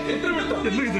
என்ன இது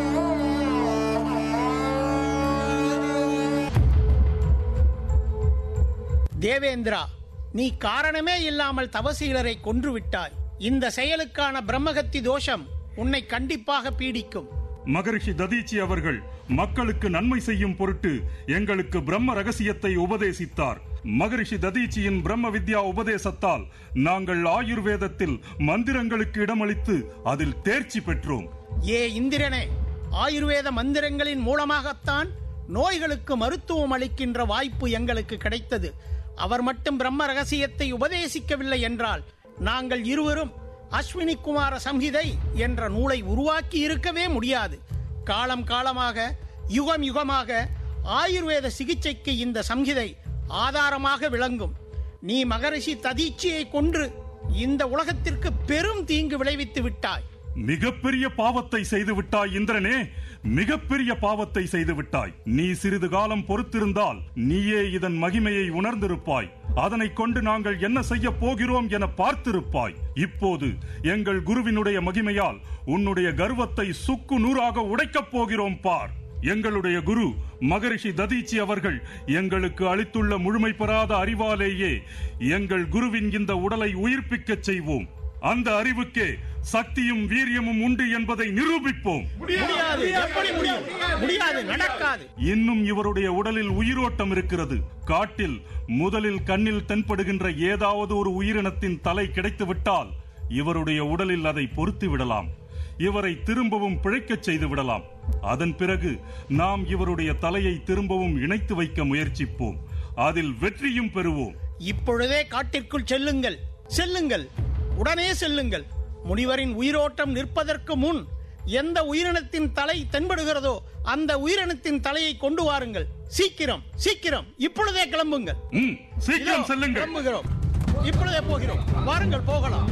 தேவேந்திரா நீ காரணமே இல்லாமல் தவசீலரை கொன்று விட்டாய் இந்த செயலுக்கான பிரம்மகத்தி தோஷம் உன்னை கண்டிப்பாக பீடிக்கும் மகரிஷி ததீச்சி அவர்கள் மக்களுக்கு நன்மை செய்யும் பொருட்டு எங்களுக்கு பிரம்ம ரகசியத்தை உபதேசித்தார் மகரிஷி ததீச்சியின் பிரம்ம வித்யா உபதேசத்தால் நாங்கள் ஆயுர்வேதத்தில் மந்திரங்களுக்கு இடமளித்து அதில் தேர்ச்சி பெற்றோம் ஏ இந்திரனே ஆயுர்வேத மந்திரங்களின் மூலமாகத்தான் நோய்களுக்கு மருத்துவம் அளிக்கின்ற வாய்ப்பு எங்களுக்கு கிடைத்தது அவர் மட்டும் பிரம்ம ரகசியத்தை உபதேசிக்கவில்லை என்றால் நாங்கள் இருவரும் அஸ்வினி குமார சம்ஹிதை என்ற நூலை உருவாக்கி இருக்கவே முடியாது காலம் காலமாக யுகம் யுகமாக ஆயுர்வேத சிகிச்சைக்கு இந்த சம்ஹிதை ஆதாரமாக விளங்கும் நீ மகரிஷி ததீச்சியை கொன்று இந்த உலகத்திற்கு பெரும் தீங்கு விளைவித்து விட்டாய் மிகப்பெரிய பாவத்தை செய்து விட்டாய் இந்திரனே மிகப்பெரிய பாவத்தை செய்து விட்டாய் நீ சிறிது காலம் பொறுத்திருந்தால் நீயே இதன் மகிமையை உணர்ந்திருப்பாய் அதனை கொண்டு நாங்கள் என்ன செய்ய போகிறோம் என பார்த்திருப்பாய் இப்போது எங்கள் குருவினுடைய மகிமையால் உன்னுடைய கர்வத்தை சுக்கு நூறாக உடைக்கப் போகிறோம் பார் எங்களுடைய குரு மகரிஷி ததீச்சி அவர்கள் எங்களுக்கு அளித்துள்ள முழுமை பெறாத அறிவாலேயே எங்கள் குருவின் இந்த உடலை உயிர்ப்பிக்கச் செய்வோம் அந்த அறிவுக்கே சக்தியும் வீரியமும் உண்டு என்பதை நிரூபிப்போம் முடியாது எப்படி முடியும் முடியாது நடக்காது இன்னும் இவருடைய உடலில் உயிரோட்டம் இருக்கிறது காட்டில் முதலில் கண்ணில் தென்படுகின்ற ஏதாவது ஒரு உயிரினத்தின் தலை கிடைத்துவிட்டால் இவருடைய உடலில் அதை பொருத்தி விடலாம் இவரை திரும்பவும் பிழைக்கச் செய்து விடலாம் அதன் பிறகு நாம் இவருடைய தலையை திரும்பவும் இணைத்து வைக்க முயற்சிப்போம் அதில் வெற்றியும் பெறுவோம் இப்பொழுதே காட்டிற்குள் செல்லுங்கள் செல்லுங்கள் உடனே செல்லுங்கள் முனிவரின் உயிரோட்டம் நிற்பதற்கு முன் எந்த உயிரினத்தின் தலை தென்படுகிறதோ அந்த உயிரினத்தின் தலையை கொண்டு வாருங்கள் சீக்கிரம் சீக்கிரம் இப்பொழுதே கிளம்புங்கள் ம், சீக்கிரம் இதோ, செல்லுங்கள் கிளம்புகிறோம் இப்பொழுதே போகிறோம் வாருங்கள் போகலாம்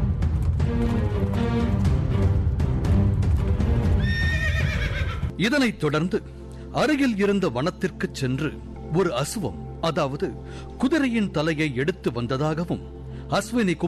இதனைத் தொடர்ந்து அருகில் இருந்த வனத்திற்கு சென்று ஒரு அசுவம் அதாவது குதிரையின் தலையை எடுத்து வந்ததாகவும் அஸ்வினி